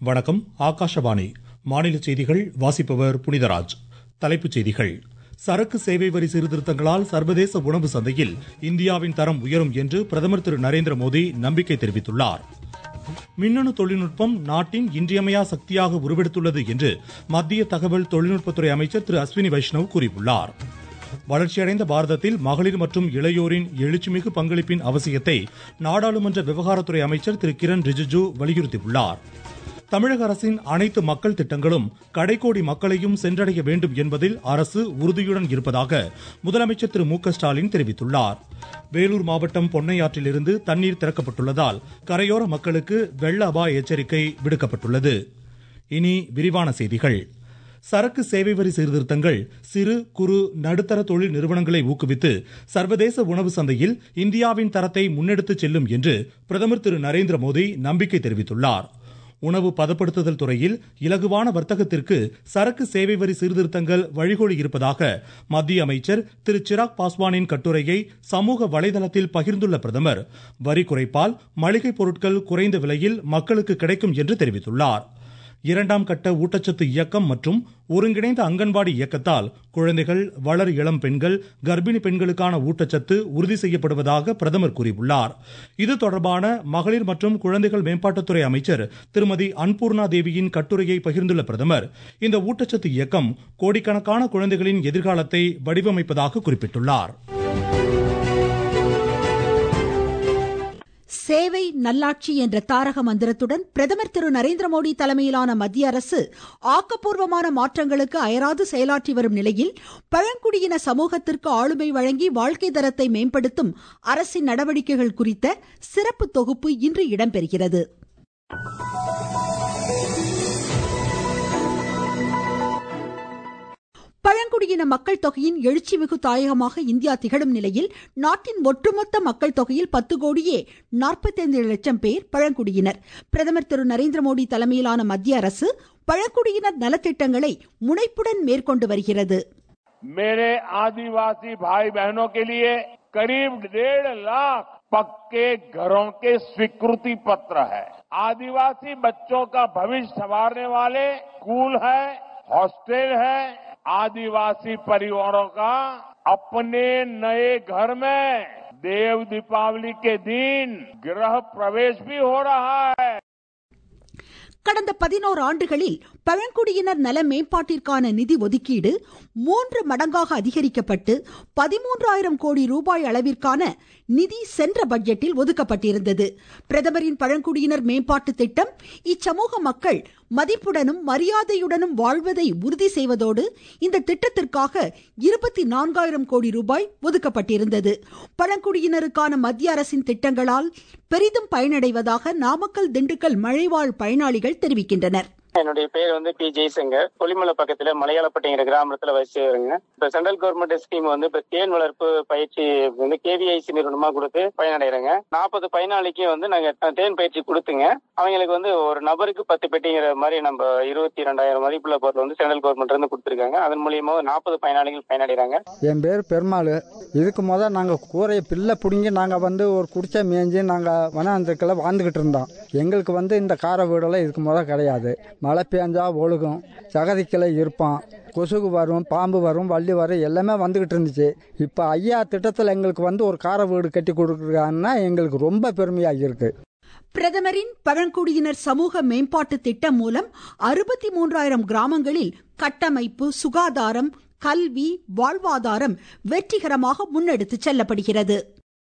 வணக்கம் ஆகாஷவாணி மாநில செய்திகள் வாசிப்பவர் புனிதராஜ் தலைப்புச் செய்திகள் சரக்கு சேவை வரி சீர்திருத்தங்களால் சர்வதேச உணவு சந்தையில் இந்தியாவின் தரம் உயரும் என்று பிரதமர் திரு நரேந்திர மோடி நம்பிக்கை தெரிவித்துள்ளார் மின்னணு தொழில்நுட்பம் நாட்டின் இன்றியமையா சக்தியாக உருவெடுத்துள்ளது என்று மத்திய தகவல் தொழில்நுட்பத்துறை அமைச்சர் திரு அஸ்வினி வைஷ்ணவ் கூறியுள்ளார் வளர்ச்சியடைந்த பாரதத்தில் மகளிர் மற்றும் இளையோரின் எழுச்சிமிகு பங்களிப்பின் அவசியத்தை நாடாளுமன்ற விவகாரத்துறை அமைச்சர் திரு கிரண் ரிஜிஜு வலியுறுத்தியுள்ளார் தமிழக அரசின் அனைத்து மக்கள் திட்டங்களும் கடைக்கோடி மக்களையும் சென்றடைய வேண்டும் என்பதில் அரசு உறுதியுடன் இருப்பதாக முதலமைச்சர் திரு மு க ஸ்டாலின் தெரிவித்துள்ளார் வேலூர் மாவட்டம் பொன்னையாற்றிலிருந்து தண்ணீர் திறக்கப்பட்டுள்ளதால் கரையோர மக்களுக்கு வெள்ள அபாய எச்சரிக்கை விடுக்கப்பட்டுள்ளது இனி விரிவான செய்திகள் சரக்கு சேவை வரி சீர்திருத்தங்கள் சிறு குறு நடுத்தர தொழில் நிறுவனங்களை ஊக்குவித்து சர்வதேச உணவு சந்தையில் இந்தியாவின் தரத்தை முன்னெடுத்துச் செல்லும் என்று பிரதமர் திரு நரேந்திர மோடி நம்பிக்கை தெரிவித்துள்ளார் உணவு பதப்படுத்துதல் துறையில் இலகுவான வர்த்தகத்திற்கு சரக்கு சேவை வரி சீர்திருத்தங்கள் வழிகோலி இருப்பதாக மத்திய அமைச்சர் திரு சிராக் பாஸ்வானின் கட்டுரையை சமூக வலைதளத்தில் பகிர்ந்துள்ள பிரதமர் வரி குறைப்பால் மளிகை பொருட்கள் குறைந்த விலையில் மக்களுக்கு கிடைக்கும் என்று தெரிவித்துள்ளார் இரண்டாம் கட்ட ஊட்டச்சத்து இயக்கம் மற்றும் ஒருங்கிணைந்த அங்கன்வாடி இயக்கத்தால் குழந்தைகள் வளர் இளம் பெண்கள் கர்ப்பிணி பெண்களுக்கான ஊட்டச்சத்து உறுதி செய்யப்படுவதாக பிரதமர் கூறியுள்ளார் இது தொடர்பான மகளிர் மற்றும் குழந்தைகள் மேம்பாட்டுத்துறை அமைச்சர் திருமதி அன்பூர்ணா தேவியின் கட்டுரையை பகிர்ந்துள்ள பிரதமர் இந்த ஊட்டச்சத்து இயக்கம் கோடிக்கணக்கான குழந்தைகளின் எதிர்காலத்தை வடிவமைப்பதாக குறிப்பிட்டுள்ளார் சேவை நல்லாட்சி என்ற தாரக மந்திரத்துடன் பிரதமர் திரு நரேந்திர மோடி தலைமையிலான மத்திய அரசு ஆக்கப்பூர்வமான மாற்றங்களுக்கு அயராது செயலாற்றி வரும் நிலையில் பழங்குடியின சமூகத்திற்கு ஆளுமை வழங்கி வாழ்க்கை தரத்தை மேம்படுத்தும் அரசின் நடவடிக்கைகள் குறித்த சிறப்பு தொகுப்பு இன்று இடம்பெறுகிறது பழங்குடியின மக்கள் தொகையின் எழுச்சிமிகு தாயகமாக இந்தியா திகழும் நிலையில் நாட்டின் ஒட்டுமொத்த மக்கள் தொகையில் பத்து கோடியே நாற்பத்தைந்து லட்சம் பேர் பழங்குடியினர் பிரதமர் திரு நரேந்திர மோடி தலைமையிலான மத்திய அரசு பழங்குடியினர் நலத்திட்டங்களை முனைப்புடன் மேற்கொண்டு வருகிறது मेरे आदिवासी भाई बहनों के लिए करीब डेढ़ लाख पक्के घरों के स्वीकृति पत्र है आदिवासी बच्चों का भविष्य संवारने वाले स्कूल है हॉस्टल है आदिवासी परिवारों का अपने नए घर में देव दीपावली के दिन गृह प्रवेश भी हो रहा है கடந்த பதினோரு ஆண்டுகளில் பழங்குடியினர் நல மேம்பாட்டிற்கான நிதி ஒதுக்கீடு மூன்று மடங்காக அதிகரிக்கப்பட்டு பதிமூன்றாயிரம் கோடி ரூபாய் அளவிற்கான நிதி சென்ற பட்ஜெட்டில் ஒதுக்கப்பட்டிருந்தது பிரதமரின் பழங்குடியினர் மேம்பாட்டு திட்டம் இச்சமூக மக்கள் மதிப்புடனும் மரியாதையுடனும் வாழ்வதை உறுதி செய்வதோடு இந்த திட்டத்திற்காக இருபத்தி நான்காயிரம் கோடி ரூபாய் ஒதுக்கப்பட்டிருந்தது பழங்குடியினருக்கான மத்திய அரசின் திட்டங்களால் பெரிதும் பயனடைவதாக நாமக்கல் திண்டுக்கல் மழைவாழ் பயனாளிகள் தெரிவிக்கின்றனர் என்னுடைய பேர் வந்து பி ஜெய்சங்கர் கொல்லிமலை பக்கத்துல மலையாளப்பட்டிங்கிற கிராமத்துல வசிச்சு வருங்க இப்ப சென்ட்ரல் கவர்மெண்ட் ஸ்கீம் வந்து இப்ப தேன் வளர்ப்பு பயிற்சி வந்து கேவிஐசி நிறுவனமா கொடுத்து பயனடைகிறேங்க நாற்பது பயனாளிக்கு வந்து நாங்க தேன் பயிற்சி கொடுத்துங்க அவங்களுக்கு வந்து ஒரு நபருக்கு பத்து பெட்டிங்கிற மாதிரி நம்ம இருபத்தி ரெண்டாயிரம் மதிப்புள்ள பொருள் வந்து சென்ட்ரல் கவர்மெண்ட் இருந்து கொடுத்துருக்காங்க அதன் மூலியமா நாற்பது பயனாளிகள் பயனடைகிறாங்க என் பேர் பெருமாள் இதுக்கு முதல் நாங்கள் கூரையை பிள்ளை பிடுங்கி நாங்கள் வந்து ஒரு குடிச்சா மேய்ஞ்சி நாங்கள் வனாந்திரத்தில் வாழ்ந்துக்கிட்டு இருந்தோம் எங்களுக்கு வந்து இந்த கார வீடெல்லாம் இதுக்கு முதல் கிடையாது மழை பெஞ்சா ஒழுகும் சகதிக்கில் இருப்போம் கொசுகு வரும் பாம்பு வரும் வள்ளி வரும் எல்லாமே வந்துக்கிட்டு இருந்துச்சு இப்போ ஐயா திட்டத்தில் எங்களுக்கு வந்து ஒரு கார வீடு கட்டி கொடுக்குறாங்கன்னா எங்களுக்கு ரொம்ப பெருமையாக இருக்குது பிரதமரின் பழங்குடியினர் சமூக மேம்பாட்டு திட்டம் மூலம் அறுபத்தி மூன்றாயிரம் கிராமங்களில் கட்டமைப்பு சுகாதாரம் கல்வி வாழ்வாதாரம் வெற்றிகரமாக முன்னெடுத்து செல்லப்படுகிறது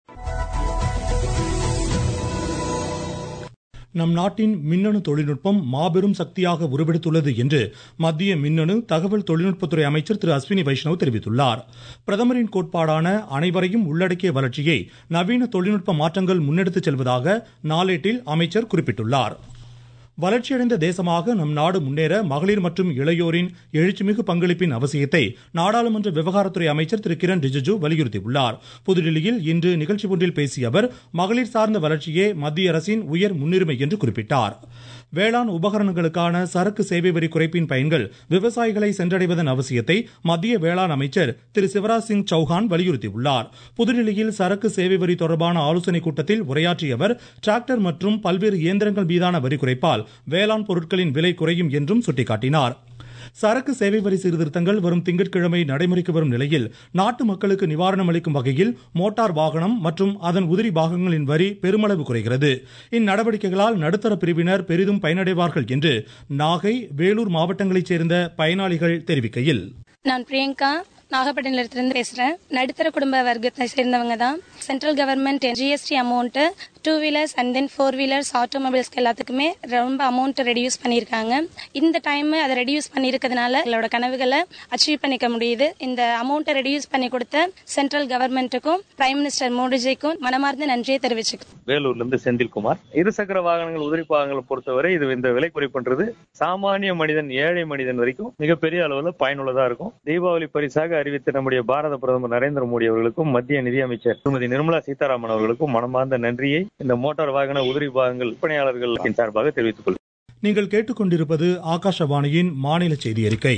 நம் நாட்டின் மின்னணு தொழில்நுட்பம் மாபெரும் சக்தியாக உருவெடுத்துள்ளது என்று மத்திய மின்னணு தகவல் தொழில்நுட்பத்துறை அமைச்சர் திரு அஸ்வினி வைஷ்ணவ் தெரிவித்துள்ளார் பிரதமரின் கோட்பாடான அனைவரையும் உள்ளடக்கிய வளர்ச்சியை நவீன தொழில்நுட்ப மாற்றங்கள் முன்னெடுத்துச் செல்வதாக நாளேட்டில் அமைச்சர் குறிப்பிட்டுள்ளார் வளர்ச்சியடைந்த தேசமாக நம் நாடு முன்னேற மகளிர் மற்றும் இளையோரின் எழுச்சிமிகு பங்களிப்பின் அவசியத்தை நாடாளுமன்ற விவகாரத்துறை அமைச்சர் திரு கிரண் ரிஜிஜு வலியுறுத்தியுள்ளார் புதுடில்லியில் இன்று நிகழ்ச்சி ஒன்றில் பேசிய அவர் மகளிர் சார்ந்த வளர்ச்சியே மத்திய அரசின் உயர் முன்னுரிமை என்று குறிப்பிட்டார் வேளாண் உபகரணங்களுக்கான சரக்கு சேவை வரி குறைப்பின் பயன்கள் விவசாயிகளை சென்றடைவதன் அவசியத்தை மத்திய வேளாண் அமைச்சர் திரு சிவராஜ் சிங் சௌஹான் வலியுறுத்தியுள்ளார் புதுடில்லியில் சரக்கு சேவை வரி தொடர்பான ஆலோசனைக் கூட்டத்தில் உரையாற்றிய அவர் டிராக்டர் மற்றும் பல்வேறு இயந்திரங்கள் மீதான வரி குறைப்பால் வேளாண் பொருட்களின் விலை குறையும் என்றும் சுட்டிக்காட்டினார் சரக்கு சேவை வரி சீர்திருத்தங்கள் வரும் திங்கட்கிழமை நடைமுறைக்கு வரும் நிலையில் நாட்டு மக்களுக்கு நிவாரணம் அளிக்கும் வகையில் மோட்டார் வாகனம் மற்றும் அதன் உதிரி பாகங்களின் வரி பெருமளவு குறைகிறது இந்நடவடிக்கைகளால் நடுத்தர பிரிவினர் பெரிதும் பயனடைவார்கள் என்று நாகை வேலூர் மாவட்டங்களைச் சேர்ந்த பயனாளிகள் தெரிவிக்கையில் நான் பிரியங்கா நாகப்பட்டினத்திலிருந்து பேசுறேன் நடுத்தர குடும்ப வர்க்கத்தை சேர்ந்தவங்க தான் central government GST amount two wheelers and then four wheelers ஆட்டோமொபைல்ஸ்க்கு எல்லாத்துக்குமே ரொம்ப அமௌண்ட் ரெடியூஸ் பண்ணியிருக்காங்க இந்த டைம் அதை ரெடியூஸ் பண்ணியிருக்கிறதுனால எங்களோட கனவுகளை அச்சீவ் பண்ணிக்க முடியுது இந்த அமௌண்ட்டை ரெடியூஸ் பண்ணி கொடுத்த சென்ட்ரல் கவர்மெண்ட்டுக்கும் பிரைம் மினிஸ்டர் மோடிஜிக்கும் மனமார்ந்த நன்றியை தெரிவிச்சுக்கிறேன் வேலூர்ல இருந்து செந்தில்குமார் இருசக்கர வாகனங்கள் உதிரி பாகங்களை பொறுத்தவரை இது இந்த விலை குறைப்புன்றது சாமானிய மனிதன் ஏழை மனிதன் வரைக்கும் மிகப்பெரிய அளவுல பயனுள்ளதா இருக்கும் தீபாவளி பரிசாக அறிவித்த நம்முடைய பாரத பிரதமர் நரேந்திர மோடி அவர்களுக்கும் மத்திய நிதியமைச்சர் திருமதி நிர்மலா சீதாராமன் அவர்களுக்கும் மனமார்ந்த நன்றியை இந்த மோட்டார் வாகன உதிரி பாகங்கள் விற்பனையாளர்கள் சார்பாக தெரிவித்துக் கொள்கிறேன் நீங்கள் கேட்டுக்கொண்டிருப்பது ஆகாஷவாணியின் மாநில செய்தி அறிக்கை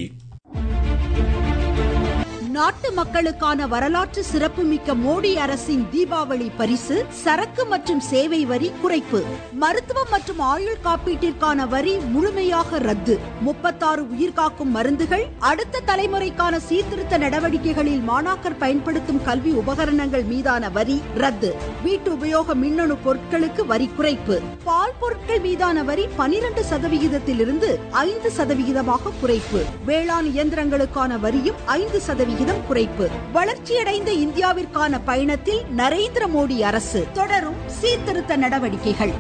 நாட்டு மக்களுக்கான வரலாற்று சிறப்புமிக்க மோடி அரசின் தீபாவளி பரிசு சரக்கு மற்றும் சேவை வரி குறைப்பு மருத்துவம் மற்றும் ஆயுள் காப்பீட்டிற்கான வரி முழுமையாக ரத்து முப்பத்தாறு உயிர்காக்கும் மருந்துகள் அடுத்த தலைமுறைக்கான சீர்திருத்த நடவடிக்கைகளில் மாணாக்கர் பயன்படுத்தும் கல்வி உபகரணங்கள் மீதான வரி ரத்து வீட்டு உபயோக மின்னணு பொருட்களுக்கு வரி குறைப்பு பால் பொருட்கள் மீதான வரி பனிரெண்டு சதவிகிதத்திலிருந்து ஐந்து சதவிகிதமாக குறைப்பு வேளாண் இயந்திரங்களுக்கான வரியும் ஐந்து சதவிகிதம் சதவிகிதம் குறைப்பு வளர்ச்சியடைந்த இந்தியாவிற்கான பயணத்தில் நரேந்திர மோடி அரசு தொடரும் சீர்திருத்த நடவடிக்கைகள்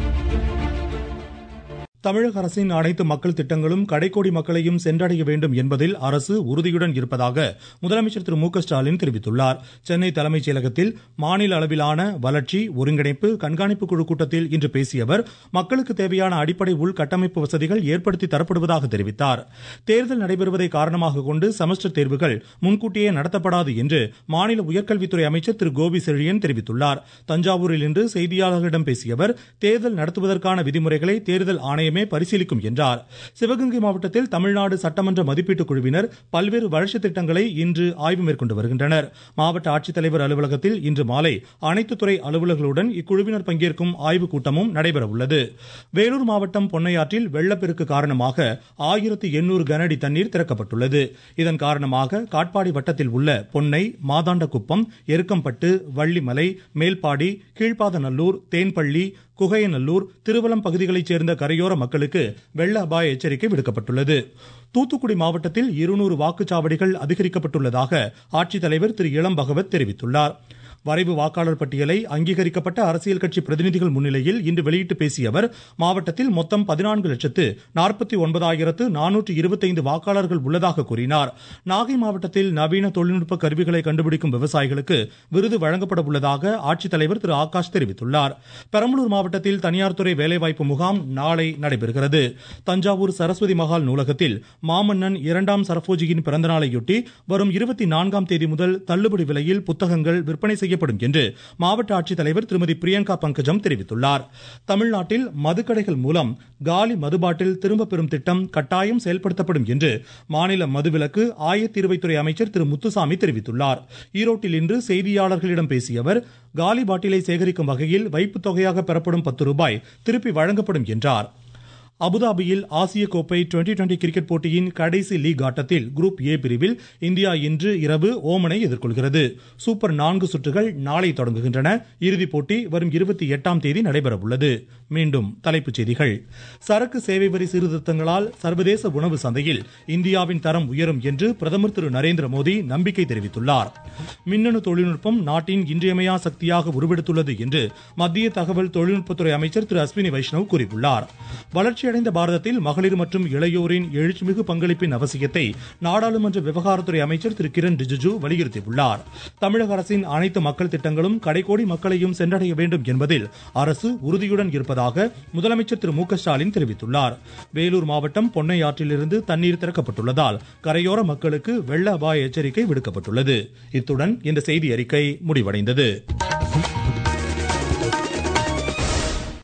தமிழக அரசின் அனைத்து மக்கள் திட்டங்களும் கடைக்கோடி மக்களையும் சென்றடைய வேண்டும் என்பதில் அரசு உறுதியுடன் இருப்பதாக முதலமைச்சர் திரு மு க ஸ்டாலின் தெரிவித்துள்ளார் சென்னை தலைமைச் செயலகத்தில் மாநில அளவிலான வளர்ச்சி ஒருங்கிணைப்பு கண்காணிப்பு குழு கூட்டத்தில் இன்று பேசிய அவர் மக்களுக்கு தேவையான அடிப்படை உள்கட்டமைப்பு வசதிகள் ஏற்படுத்தி தரப்படுவதாக தெரிவித்தார் தேர்தல் நடைபெறுவதை காரணமாக கொண்டு செமஸ்டர் தேர்வுகள் முன்கூட்டியே நடத்தப்படாது என்று மாநில உயர்கல்வித்துறை அமைச்சர் திரு கோபி செழியன் தெரிவித்துள்ளார் தஞ்சாவூரில் இன்று செய்தியாளர்களிடம் பேசிய அவர் தேர்தல் நடத்துவதற்கான விதிமுறைகளை தேர்தல் ஆணையம் ஆணையமே பரிசீலிக்கும் என்றார் சிவகங்கை மாவட்டத்தில் தமிழ்நாடு சட்டமன்ற மதிப்பீட்டுக் குழுவினர் பல்வேறு வளர்ச்சித் திட்டங்களை இன்று ஆய்வு மேற்கொண்டு வருகின்றனர் மாவட்ட ஆட்சித்தலைவர் அலுவலகத்தில் இன்று மாலை அனைத்து துறை அலுவலர்களுடன் இக்குழுவினர் பங்கேற்கும் ஆய்வுக் கூட்டமும் நடைபெற உள்ளது வேலூர் மாவட்டம் பொன்னையாற்றில் வெள்ளப்பெருக்கு காரணமாக ஆயிரத்து எண்ணூறு கனஅடி தண்ணீர் திறக்கப்பட்டுள்ளது இதன் காரணமாக காட்பாடி வட்டத்தில் உள்ள பொன்னை மாதாண்டகுப்பம் எருக்கம்பட்டு வள்ளிமலை மேல்பாடி கீழ்ப்பாதநல்லூர் தேன்பள்ளி குகையநல்லூர் திருவலம் பகுதிகளைச் சேர்ந்த கரையோர மக்களுக்கு வெள்ள அபாய எச்சரிக்கை விடுக்கப்பட்டுள்ளது தூத்துக்குடி மாவட்டத்தில் இருநூறு வாக்குச்சாவடிகள் அதிகரிக்கப்பட்டுள்ளதாக ஆட்சித்தலைவர் திரு இளம் பகவத் தெரிவித்துள்ளார் வரைவு வாக்காளர் பட்டியலை அங்கீகரிக்கப்பட்ட அரசியல் கட்சி பிரதிநிதிகள் முன்னிலையில் இன்று வெளியிட்டு பேசிய அவர் மாவட்டத்தில் மொத்தம் பதினான்கு லட்சத்து நாற்பத்தி ஒன்பதாயிரத்து நானூற்று இருபத்தைந்து வாக்காளர்கள் உள்ளதாக கூறினார் நாகை மாவட்டத்தில் நவீன தொழில்நுட்ப கருவிகளை கண்டுபிடிக்கும் விவசாயிகளுக்கு விருது வழங்கப்பட உள்ளதாக ஆட்சித்தலைவர் திரு ஆகாஷ் தெரிவித்துள்ளார் பெரம்பலூர் மாவட்டத்தில் தனியார் துறை வேலைவாய்ப்பு முகாம் நாளை நடைபெறுகிறது தஞ்சாவூர் சரஸ்வதி மகால் நூலகத்தில் மாமன்னன் இரண்டாம் சரபோஜியின் பிறந்தநாளையொட்டி வரும் இருபத்தி நான்காம் தேதி முதல் தள்ளுபடி விலையில் புத்தகங்கள் விற்பனை செய்ய செய்யப்படும் என்று மாவட்ட ஆட்சித்தலைவர் திருமதி பிரியங்கா பங்கஜம் தெரிவித்துள்ளார் தமிழ்நாட்டில் மதுக்கடைகள் மூலம் காலி மதுபாட்டில் திரும்ப பெறும் திட்டம் கட்டாயம் செயல்படுத்தப்படும் என்று மாநில மதுவிலக்கு ஆயத்தீர்வைத்துறை அமைச்சர் திரு முத்துசாமி தெரிவித்துள்ளார் ஈரோட்டில் இன்று செய்தியாளர்களிடம் பேசிய அவர் காலி பாட்டிலை சேகரிக்கும் வகையில் வைப்புத் தொகையாக பெறப்படும் பத்து ரூபாய் திருப்பி வழங்கப்படும் என்றார் அபுதாபியில் ஆசிய கோப்பை டுவெண்டி டுவெண்டி கிரிக்கெட் போட்டியின் கடைசி லீக் ஆட்டத்தில் குரூப் ஏ பிரிவில் இந்தியா இன்று இரவு ஓமனை எதிர்கொள்கிறது சூப்பர் நான்கு சுற்றுகள் நாளை தொடங்குகின்றன இறுதிப் போட்டி வரும் இருபத்தி எட்டாம் தேதி நடைபெற உள்ளது மீண்டும் தலைப்புச் செய்திகள் சரக்கு சேவை வரி சீர்திருத்தங்களால் சர்வதேச உணவு சந்தையில் இந்தியாவின் தரம் உயரும் என்று பிரதமர் திரு நரேந்திர மோடி நம்பிக்கை தெரிவித்துள்ளார் மின்னணு தொழில்நுட்பம் நாட்டின் இன்றியமையா சக்தியாக உருவெடுத்துள்ளது என்று மத்திய தகவல் தொழில்நுட்பத்துறை அமைச்சர் திரு அஸ்வினி வைஷ்ணவ் கூறியுள்ளார் வளர்ச்சியடைந்த பாரதத்தில் மகளிர் மற்றும் இளையோரின் எழுச்சிமிகு பங்களிப்பின் அவசியத்தை நாடாளுமன்ற விவகாரத்துறை அமைச்சர் திரு கிரண் ரிஜிஜு வலியுறுத்தியுள்ளார் தமிழக அரசின் அனைத்து மக்கள் திட்டங்களும் கடைக்கோடி மக்களையும் சென்றடைய வேண்டும் என்பதில் அரசு உறுதியுடன் இருப்பதாக முதலமைச்சர் திரு மு க ஸ்டாலின் தெரிவித்துள்ளார் வேலூர் மாவட்டம் பொன்னை ஆற்றிலிருந்து தண்ணீர் திறக்கப்பட்டுள்ளதால் கரையோர மக்களுக்கு வெள்ள அபாய எச்சரிக்கை விடுக்கப்பட்டுள்ளது இத்துடன் இந்த செய்தி அறிக்கை முடிவடைந்தது